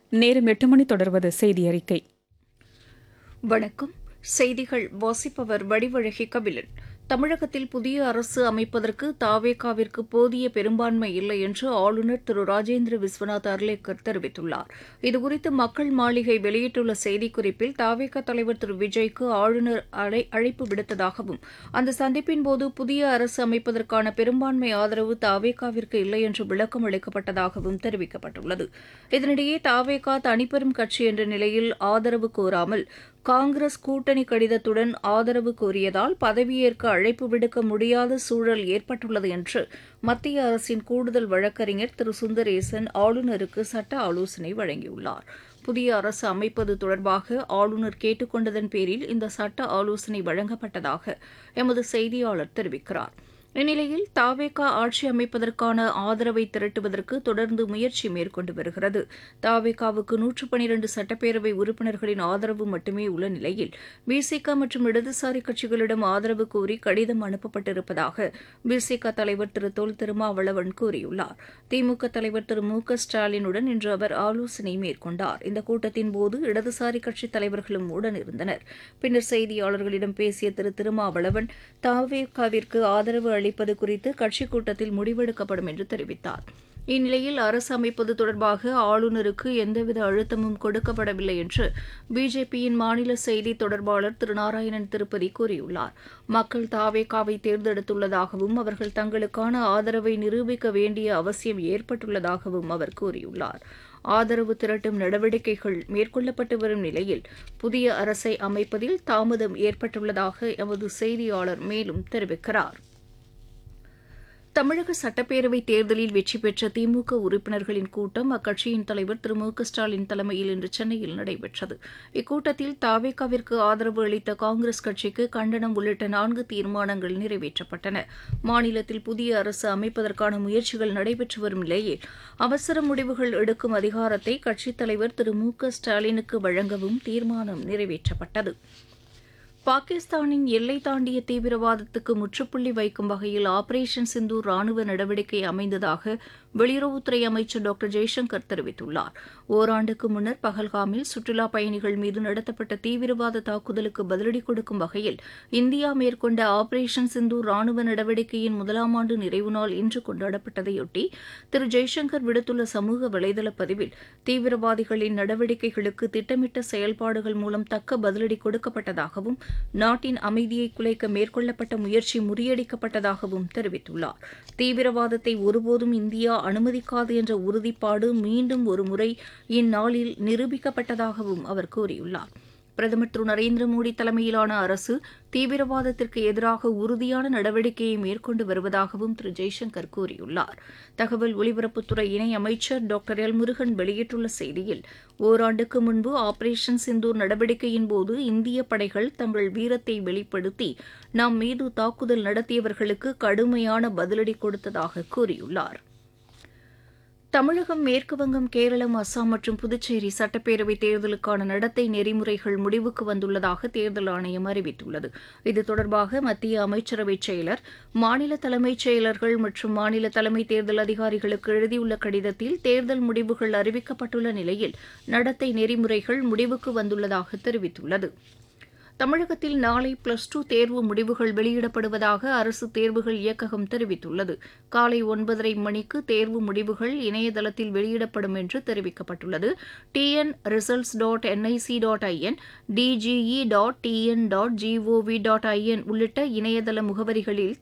நேரம் எட்டு மணி தொடர்வது செய்தி அறிக்கை வணக்கம் செய்திகள் வாசிப்பவர் வடிவழகி கபிலன் தமிழகத்தில் புதிய அரசு அமைப்பதற்கு தாவேகாவிற்கு போதிய பெரும்பான்மை இல்லை என்று ஆளுநர் திரு ராஜேந்திர விஸ்வநாத் அர்லேக்கர் தெரிவித்துள்ளார் இதுகுறித்து மக்கள் மாளிகை வெளியிட்டுள்ள செய்திக்குறிப்பில் தாவேகா தலைவர் திரு விஜய்க்கு ஆளுநர் அழை அழைப்பு விடுத்ததாகவும் அந்த சந்திப்பின் போது புதிய அரசு அமைப்பதற்கான பெரும்பான்மை ஆதரவு தாவேகாவிற்கு இல்லை என்று விளக்கம் அளிக்கப்பட்டதாகவும் தெரிவிக்கப்பட்டுள்ளது இதனிடையே தாவேகா தனிப்பெரும் கட்சி என்ற நிலையில் ஆதரவு கோராமல் காங்கிரஸ் கூட்டணி கடிதத்துடன் ஆதரவு கோரியதால் பதவியேற்க அழைப்பு விடுக்க முடியாத சூழல் ஏற்பட்டுள்ளது என்று மத்திய அரசின் கூடுதல் வழக்கறிஞர் திரு சுந்தரேசன் ஆளுநருக்கு சட்ட ஆலோசனை வழங்கியுள்ளார் புதிய அரசு அமைப்பது தொடர்பாக ஆளுநர் கேட்டுக்கொண்டதன் பேரில் இந்த சட்ட ஆலோசனை வழங்கப்பட்டதாக எமது செய்தியாளர் தெரிவிக்கிறார் இந்நிலையில் தாவேகா ஆட்சி அமைப்பதற்கான ஆதரவை திரட்டுவதற்கு தொடர்ந்து முயற்சி மேற்கொண்டு வருகிறது தாவேகாவுக்கு நூற்று பனிரண்டு சட்டப்பேரவை உறுப்பினர்களின் ஆதரவு மட்டுமே உள்ள நிலையில் பிசிக மற்றும் இடதுசாரி கட்சிகளிடம் ஆதரவு கோரி கடிதம் அனுப்பப்பட்டிருப்பதாக பிசிக தலைவர் திரு தொல் திருமாவளவன் கூறியுள்ளார் திமுக தலைவர் திரு மு க ஸ்டாலினுடன் இன்று அவர் ஆலோசனை மேற்கொண்டார் இந்த கூட்டத்தின் போது இடதுசாரி கட்சித் தலைவர்களும் உடனிருந்தனர் பின்னர் செய்தியாளர்களிடம் பேசிய திரு திருமாவளவன் தாவேகாவிற்கு ஆதரவு அளிப்பது குறித்து கட்சிக் கூட்டத்தில் முடிவெடுக்கப்படும் என்று தெரிவித்தார் இந்நிலையில் அரசு அமைப்பது தொடர்பாக ஆளுநருக்கு எந்தவித அழுத்தமும் கொடுக்கப்படவில்லை என்று பிஜேபியின் மாநில செய்தி தொடர்பாளர் திரு நாராயணன் திருப்பதி கூறியுள்ளார் மக்கள் தாவேகாவை தேர்ந்தெடுத்துள்ளதாகவும் அவர்கள் தங்களுக்கான ஆதரவை நிரூபிக்க வேண்டிய அவசியம் ஏற்பட்டுள்ளதாகவும் அவர் கூறியுள்ளார் ஆதரவு திரட்டும் நடவடிக்கைகள் மேற்கொள்ளப்பட்டு வரும் நிலையில் புதிய அரசை அமைப்பதில் தாமதம் ஏற்பட்டுள்ளதாக எமது செய்தியாளர் மேலும் தெரிவிக்கிறார் தமிழக சட்டப்பேரவைத் தேர்தலில் வெற்றி பெற்ற திமுக உறுப்பினர்களின் கூட்டம் அக்கட்சியின் தலைவர் திரு மு க ஸ்டாலின் தலைமையில் இன்று சென்னையில் நடைபெற்றது இக்கூட்டத்தில் தாவேகாவிற்கு ஆதரவு அளித்த காங்கிரஸ் கட்சிக்கு கண்டனம் உள்ளிட்ட நான்கு தீர்மானங்கள் நிறைவேற்றப்பட்டன மாநிலத்தில் புதிய அரசு அமைப்பதற்கான முயற்சிகள் நடைபெற்று வரும் நிலையில் அவசர முடிவுகள் எடுக்கும் அதிகாரத்தை கட்சித் தலைவர் திரு மு க ஸ்டாலினுக்கு வழங்கவும் தீர்மானம் நிறைவேற்றப்பட்டது பாகிஸ்தானின் எல்லை தாண்டிய தீவிரவாதத்துக்கு முற்றுப்புள்ளி வைக்கும் வகையில் ஆபரேஷன் சிந்தூர் ராணுவ நடவடிக்கை அமைந்ததாக வெளியுறவுத்துறை அமைச்சர் டாக்டர் ஜெய்சங்கர் தெரிவித்துள்ளார் ஓராண்டுக்கு முன்னர் பகல்காமில் சுற்றுலா பயணிகள் மீது நடத்தப்பட்ட தீவிரவாத தாக்குதலுக்கு பதிலடி கொடுக்கும் வகையில் இந்தியா மேற்கொண்ட ஆபரேஷன் சிந்தூர் ராணுவ நடவடிக்கையின் முதலாம் ஆண்டு நிறைவு நாள் இன்று கொண்டாடப்பட்டதையொட்டி திரு ஜெய்சங்கர் விடுத்துள்ள சமூக வலைதள பதிவில் தீவிரவாதிகளின் நடவடிக்கைகளுக்கு திட்டமிட்ட செயல்பாடுகள் மூலம் தக்க பதிலடி கொடுக்கப்பட்டதாகவும் நாட்டின் அமைதியை குலைக்க மேற்கொள்ளப்பட்ட முயற்சி முறியடிக்கப்பட்டதாகவும் தெரிவித்துள்ளார் தீவிரவாதத்தை ஒருபோதும் இந்தியா அனுமதிக்காது என்ற உறுதிப்பாடு மீண்டும் ஒருமுறை இந்நாளில் நிரூபிக்கப்பட்டதாகவும் அவர் கூறியுள்ளார் பிரதமர் திரு நரேந்திர மோடி தலைமையிலான அரசு தீவிரவாதத்திற்கு எதிராக உறுதியான நடவடிக்கையை மேற்கொண்டு வருவதாகவும் திரு ஜெய்சங்கர் கூறியுள்ளார் தகவல் ஒலிபரப்புத்துறை இணை அமைச்சர் டாக்டர் எல் முருகன் வெளியிட்டுள்ள செய்தியில் ஓராண்டுக்கு முன்பு ஆபரேஷன் சிந்தூர் நடவடிக்கையின் போது இந்திய படைகள் தங்கள் வீரத்தை வெளிப்படுத்தி நம் மீது தாக்குதல் நடத்தியவர்களுக்கு கடுமையான பதிலடி கொடுத்ததாக கூறியுள்ளார் தமிழகம் மேற்குவங்கம் கேரளம் அஸ்ஸாம் மற்றும் புதுச்சேரி சட்டப்பேரவை தேர்தலுக்கான நடத்தை நெறிமுறைகள் முடிவுக்கு வந்துள்ளதாக தேர்தல் ஆணையம் அறிவித்துள்ளது இது தொடர்பாக மத்திய அமைச்சரவை செயலர் மாநில தலைமைச் செயலர்கள் மற்றும் மாநில தலைமை தேர்தல் அதிகாரிகளுக்கு எழுதியுள்ள கடிதத்தில் தேர்தல் முடிவுகள் அறிவிக்கப்பட்டுள்ள நிலையில் நடத்தை நெறிமுறைகள் முடிவுக்கு வந்துள்ளதாக தெரிவித்துள்ளது தமிழகத்தில் நாளை பிளஸ் டூ தேர்வு முடிவுகள் வெளியிடப்படுவதாக அரசு தேர்வுகள் இயக்ககம் தெரிவித்துள்ளது காலை ஒன்பதரை மணிக்கு தேர்வு முடிவுகள் இணையதளத்தில் வெளியிடப்படும் என்று தெரிவிக்கப்பட்டுள்ளது TN results dot NIC dot in DGE dot TN dot gov dot in உள்ளிட்ட இணையதள முகவரிகளில்